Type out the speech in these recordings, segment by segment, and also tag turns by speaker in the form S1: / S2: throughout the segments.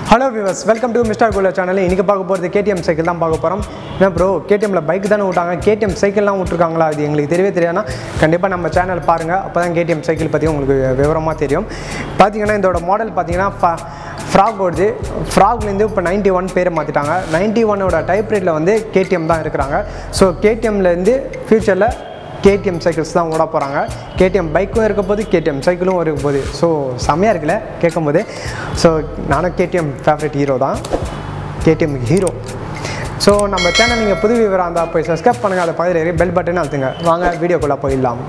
S1: hello viewers welcome to mister Kola channel இன்றைக்கி பார்க்க போகிறது கேடிஎம் சைக்கிள் தான் பார்க்க போகிறோம் என்ன ப்ரோ கேடிஎம்மில் பைக் தானே விட்டாங்க கேடிஎம் சைக்கிள்லாம் விட்ருக்காங்களா அது எங்களுக்கு தெரியவே தெரியாதுன்னா கண்டிப்பாக நம்ம சேனல் பாருங்கள் அப்போ தான் கேடிஎம் சைக்கிள் பற்றி உங்களுக்கு விவரமாக தெரியும் பார்த்தீங்கன்னா இதோட மாடல் பார்த்தீங்கன்னா ஃப்ராக் ஓடுது ஃப்ராக்லேருந்து இப்போ நைன்ட்டி ஒன் பேர் மாற்றிட்டாங்க நைன்ட்டி ஒன்னோட டைப் ரேட்டில் வந்து கேடிஎம் தான் இருக்கிறாங்க ஸோ கேடிஎம்லேருந்து ஃப்யூச்சரில் கேடிஎம் சைக்கிள்ஸ் தான் ஓட போகிறாங்க கேடிஎம் பைக்கும் இருக்க போது கேடிஎம் சைக்கிளும் இருக்க போகுது ஸோ செம்மையாக இருக்குல்ல கேட்கும்போது ஸோ நானும் கேடிஎம் ஃபேவரட் ஹீரோ தான் கேடிஎம் ஹீரோ ஸோ நம்ம சேனல் நீங்கள் புது விவரம் இருந்தால் போய் சப்ஸ்கிரைப் பண்ணுங்கள் அதை பக்கத்தில் பெல் பட்டன் அழுத்துங்க வாங்க வீடியோக்குள்ளே போயிடலாம்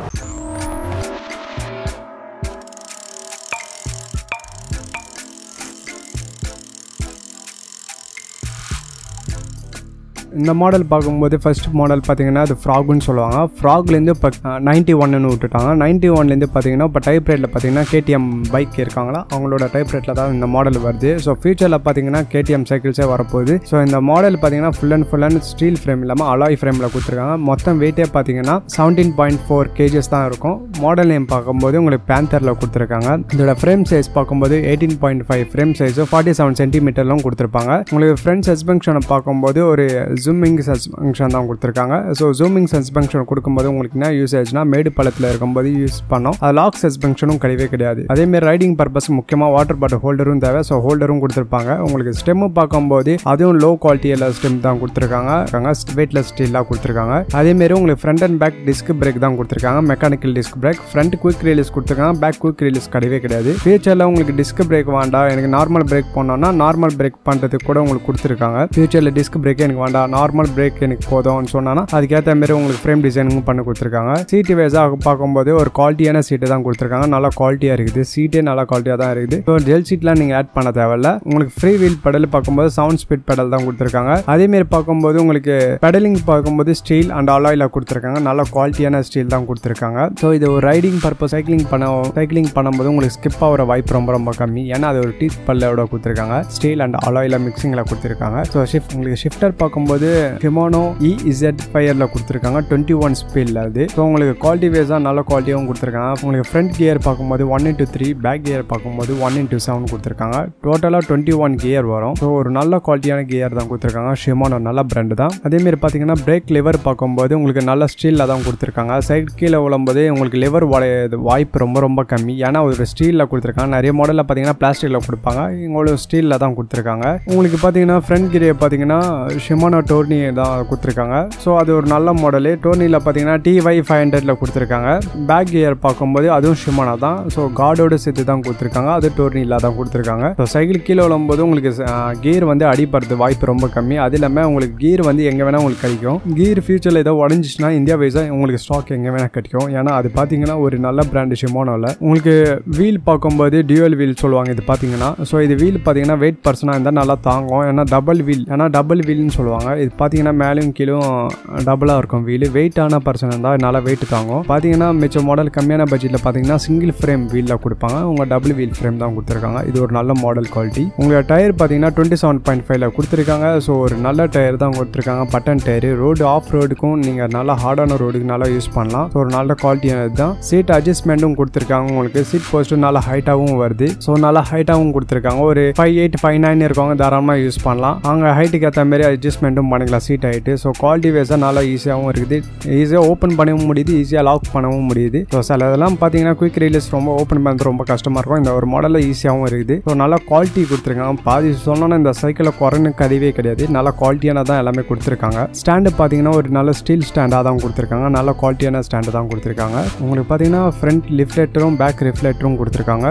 S1: இந்த மாடல் பார்க்கும்போது ஃபர்ஸ்ட் மாடல் பார்த்தீங்கன்னா அது ஃப்ராகுன்னு சொல்லுவாங்க ஃப்ராக்லேருந்து இப்போ நைன்ட்டி ஒன்னு விட்டுட்டாங்க நைன்ட்டி ஒன்லேருந்து பார்த்தீங்கன்னா இப்போ டைப் ரேட்டில் பார்த்தீங்கன்னா கேடிஎம் பைக் இருக்காங்களா அவங்களோட டைப் ரேட்டில் தான் இந்த மாடல் வருது ஸோ ஃபியூச்சரில் பார்த்தீங்கன்னா கேடிஎம் சைக்கிள்ஸே வரப்போகுது ஸோ இந்த மாடல் பார்த்தீங்கன்னா full and full and steel frame இல்லாமல் அலாய் ஃப்ரேமில் கொடுத்துருக்காங்க மொத்தம் வெயிட்டே பார்த்தீங்கன்னா செவன்டீன் பாயிண்ட் ஃபோர் கேஜஸ் தான் இருக்கும் மாடல் நேம் பார்க்கும்போது உங்களுக்கு பேந்தரில் கொடுத்துருக்காங்க இதோட ஃப்ரேம் சைஸ் பார்க்கும்போது eighteen point five frame size forty seven சென்டிமீட்டர்லாம் கொடுத்துருப்பாங்க உங்களுக்கு ஃப்ரண்ட் சஸ்பென்ஷனை பார்க்கும்போது ஒரு ஜூமிங் சஸ்பென்ஷன் தான் கொடுத்துருக்காங்க ஸோ ஜூமிங் சஸ்பென்ஷன் கொடுக்கும்போது உங்களுக்கு என்ன யூசேஜ்னா மேடு பள்ளத்தில் இருக்கும்போது யூஸ் பண்ணோம் அது லாக் சஸ்பென்ஷனும் கிடையவே கிடையாது அதேமாரி ரைடிங் பர்பஸ் முக்கியமாக வாட்டர் பாட்டில் ஹோல்டரும் தேவை ஸோ ஹோல்டரும் கொடுத்துருப்பாங்க உங்களுக்கு ஸ்டெம்மு பார்க்கும்போது அதுவும் லோ குவாலிட்டியில் ஸ்டெம் தான் கொடுத்துருக்காங்க வெயிட்லெஸ் ஸ்டீலாக கொடுத்துருக்காங்க அதேமாரி உங்களுக்கு front and back disc brake தான் கொடுத்துருக்காங்க mechanical disc brake front quick release கொடுத்துருக்காங்க பேக் குயிக் ரிலீஸ் கிடையவே கிடையாது ஃபியூச்சரில் உங்களுக்கு டிஸ்க் பிரேக் வேண்டாம் எனக்கு நார்மல் பிரேக் பண்ணோம்னா நார்மல் பிரேக் பண்ணுறதுக்கு கூட உங்களுக்கு கொடுத்துருக்காங்க ஃபியூச்சரில் டிஸ்க் பிரேக்கே எனக்கு வேண்டாம் நார்மல் பிரேக் எனக்கு போதும்னு சொன்னா அதுக்கேற்ற மாதிரி உங்களுக்கு ஃப்ரேம் டிசைனிங் பண்ணி கொடுத்துருக்காங்க சீட்டு வைஸாக பார்க்கும்போது ஒரு குவாலிட்டியான சீட்டு தான் கொடுத்துருக்காங்க நல்லா குவாலிட்டியாக இருக்குது சீட்டே நல்லா குவாலிட்டியாக தான் இருக்குது ஸோ ஜெல் சீட்லாம் நீங்கள் ஆட் பண்ண தேவையில்ல உங்களுக்கு ஃப்ரீ வீல் பெடல் பார்க்கும்போது சவுண்ட் ஸ்பீட் பெடல் தான் கொடுத்துருக்காங்க அதேமாரி பார்க்கும்போது உங்களுக்கு பெடலிங் பார்க்கும்போது ஸ்டீல் அண்ட் அலாயில் கொடுத்துருக்காங்க நல்ல குவாலிட்டியான ஸ்டீல் தான் கொடுத்துருக்காங்க ஸோ இது ஒரு ரைடிங் பர்பஸ் சைக்கிளிங் பண்ண சைக்கிளிங் பண்ணும்போது உங்களுக்கு ஸ்கிப் ஆகிற வாய்ப்பு ரொம்ப ரொம்ப கம்மி ஏன்னா அது ஒரு டீத் பல்லோட கொடுத்துருக்காங்க ஸ்டீல் அண்ட் அலாயில் மிக்சிங்கில் கொடுத்துருக்காங்க ஸோ ஷிஃப்ட் உங்களுக்கு ஷிஃப்டர் பார்க்கும்போது ஹிமோனோ இ இசட் ஃபயரில் கொடுத்துருக்காங்க டுவெண்ட்டி ஒன் ஸ்பீடில் அது ஸோ உங்களுக்கு குவாலிட்டி வைஸாக நல்ல குவாலிட்டியாகவும் கொடுத்துருக்காங்க உங்களுக்கு ஃப்ரண்ட் கியர் பார்க்கும்போது one into three back gear பார்க்கும்போது ஒன் இன்ட்டு செவன் கொடுத்துருக்காங்க டோட்டலாக டுவெண்ட்டி ஒன் கியர் வரும் ஸோ ஒரு நல்ல குவாலிட்டியான கியர் தான் கொடுத்துருக்காங்க ஷிமோனோ நல்ல பிராண்டு தான் அதேமாரி பார்த்தீங்கன்னா பிரேக் லிவர் பார்க்கும்போது உங்களுக்கு நல்ல ஸ்டீலில் தான் கொடுத்துருக்காங்க சைட் கீழே விழும்போது உங்களுக்கு லிவர் உடையது வாய்ப்பு ரொம்ப ரொம்ப கம்மி ஏன்னா ஒரு ஸ்டீலில் கொடுத்துருக்காங்க நிறைய மாடலில் பார்த்தீங்கன்னா பிளாஸ்டிக்கில் கொடுப்பாங்க உங்களுக்கு ஸ்டீலில் தான் கொடுத்துருக்காங்க உங்களுக்கு பார்த்தீங்கன்னா ஃப்ரண்ட் கியர் பார்த்தீங்கன்னா ஷிமோனோ டோர்னி தான் கொடுத்துருக்காங்க ஸோ அது ஒரு நல்ல மாடலு டோர்னியில் பார்த்தீங்கன்னா டிஒய் ஃபைவ் ஹண்ட்ரடில் கொடுத்துருக்காங்க பேக் கியர் பார்க்கும்போது அதுவும் ஷிமோனா தான் ஸோ கார்டோட சேர்த்து தான் கொடுத்துருக்காங்க அது டோர்னியில் தான் கொடுத்துருக்காங்க ஸோ சைக்கிள் கீழே விழும்போது உங்களுக்கு கியர் வந்து அடிப்படுறது வாய்ப்பு ரொம்ப கம்மி அது இல்லாமல் உங்களுக்கு கியர் வந்து எங்கே வேணால் உங்களுக்கு கிடைக்கும் கியர் ஃபியூச்சரில் ஏதோ உடஞ்சிச்சுன்னா இந்தியா வைஸாக உங்களுக்கு ஸ்டாக் எங்கே வேணால் கிடைக்கும் ஏன்னா அது பார்த்தீங்கன்னா ஒரு நல்ல பிராண்டு ஷிமோனோவில் உங்களுக்கு வீல் பார்க்கும்போது டியூவல் வீல் சொல்லுவாங்க இது பார்த்தீங்கன்னா ஸோ இது வீல் பார்த்தீங்கன்னா வெயிட் பர்சனாக இருந்தால் நல்லா தாங்கும் ஏன்னா டபுள் வீல் ஏன்னா டபுள் வீல்னு சொல்லுவாங்க இது பார்த்தீங்கன்னா மேலும் கீழும் டபுளாக இருக்கும் வீல் வெயிட்டான பர்சன் இருந்தால் நல்லா வெயிட் தாங்கும் பார்த்தீங்கன்னா மிச்ச மாடல் கம்மியான பட்ஜெட்டில் பார்த்தீங்கன்னா சிங்கிள் ஃப்ரேம் வீலில் கொடுப்பாங்க உங்கள் டபுள் வீல் ஃப்ரேம் தான் கொடுத்துருக்காங்க இது ஒரு நல்ல மாடல் குவாலிட்டி உங்களோட டயர் பார்த்தீங்கன்னா டுவெண்ட்டி செவன் பாயிண்ட் ஃபைவ்ல கொடுத்துருக்காங்க ஸோ ஒரு நல்ல டயர் தான் கொடுத்துருக்காங்க பட்டன் டயர் ரோடு ஆஃப் ரோடுக்கும் நீங்கள் நல்லா ஹார்டான ரோடுக்கு நல்லா யூஸ் பண்ணலாம் ஸோ ஒரு நல்ல குவாலிட்டியானது தான் சீட் அட்ஜஸ்ட்மெண்ட்டும் கொடுத்துருக்காங்க உங்களுக்கு சீட் போஸ்ட்டும் நல்லா ஹைட்டாகவும் வருது ஸோ நல்லா ஹைட்டாகவும் கொடுத்துருக்காங்க ஒரு ஃபைவ் எயிட் ஃபைவ் நைன் இருக்கவங்க தாராளமாக யூஸ் பண்ணலாம் அவங்க ஹைட்டுக்கு ஏற்ற மாதிரி அட்ஜஸ்ட்மெண்ட்டும் பண்ணிக்கலாம் சீட் ஹைட்டு ஸோ குவாலிட்டி வைஸாக நல்லா ஈஸியாகவும் இருக்குது ஈஸியாக ஓப்பன் பண்ணவும் முடியுது ஈஸியாக லாக் பண்ணவும் முடியுது ஸோ சில இதெல்லாம் பார்த்தீங்கன்னா குயிக் ரிலீஸ் ரொம்ப ஓப்பன் பண்ணுறது ரொம்ப கஷ்டமாக இருக்கும் இந்த ஒரு மாடலில் ஈஸியாகவும் இருக்குது ஸோ நல்லா குவாலிட்டி கொடுத்துருக்காங்க பாதி சொன்னோன்னா இந்த சைக்கிளில் குறைன்னு கதவே கிடையாது நல்ல குவாலிட்டியான தான் எல்லாமே கொடுத்துருக்காங்க ஸ்டாண்டு பார்த்தீங்கன்னா ஒரு நல்ல ஸ்டீல் ஸ்டாண்டாக தான் கொடுத்துருக்காங்க நல்ல குவாலிட்டியான ஸ்டாண்டு தான் கொடுத்துருக்காங்க உங்களுக்கு பார்த்தீங்கன்னா ஃப்ரண்ட் லிஃப்லெட்டரும் பேக் ரிஃப்லெக்டரும் கொடுத்துருக்காங்க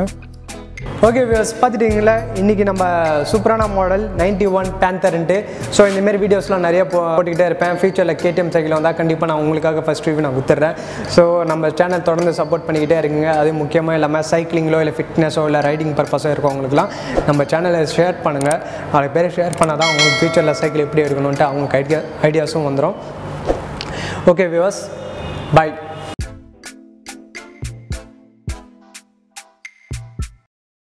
S1: ஓகே வியூஸ் பார்த்துட்டிங்களா இன்றைக்கி நம்ம சூப்பரான மாடல் நைன்ட்டி ஒன் பேந்தர்ன்ட்டு ஸோ இந்தமாரி வீடியோஸ்லாம் நிறைய போ போட்டுக்கிட்டே இருப்பேன் ஃபியூச்சரில் கேடிஎம் சைக்கிள் வந்தால் கண்டிப்பாக நான் உங்களுக்காக ஃபஸ்ட் ரிவ்யூ நான் கொடுத்துட்றேன் ஸோ நம்ம சேனல் தொடர்ந்து சப்போர்ட் பண்ணிக்கிட்டே இருக்குங்க அது முக்கியமாக இல்லாமல் சைக்கிளிங்களோ இல்லை ஃபிட்னஸோ இல்லை ரைடிங் பர்பஸோ இருக்கவங்களுக்குலாம் நம்ம சேனலை ஷேர் பண்ணுங்கள் நாலு பேர் ஷேர் பண்ணால் தான் உங்களுக்கு ஃபியூச்சரில் சைக்கிள் எப்படி எடுக்கணுன்ட்டு அவங்களுக்கு ஐடியா ஐடியாஸும் வந்துடும் ஓகே வியூவர்ஸ் பாய்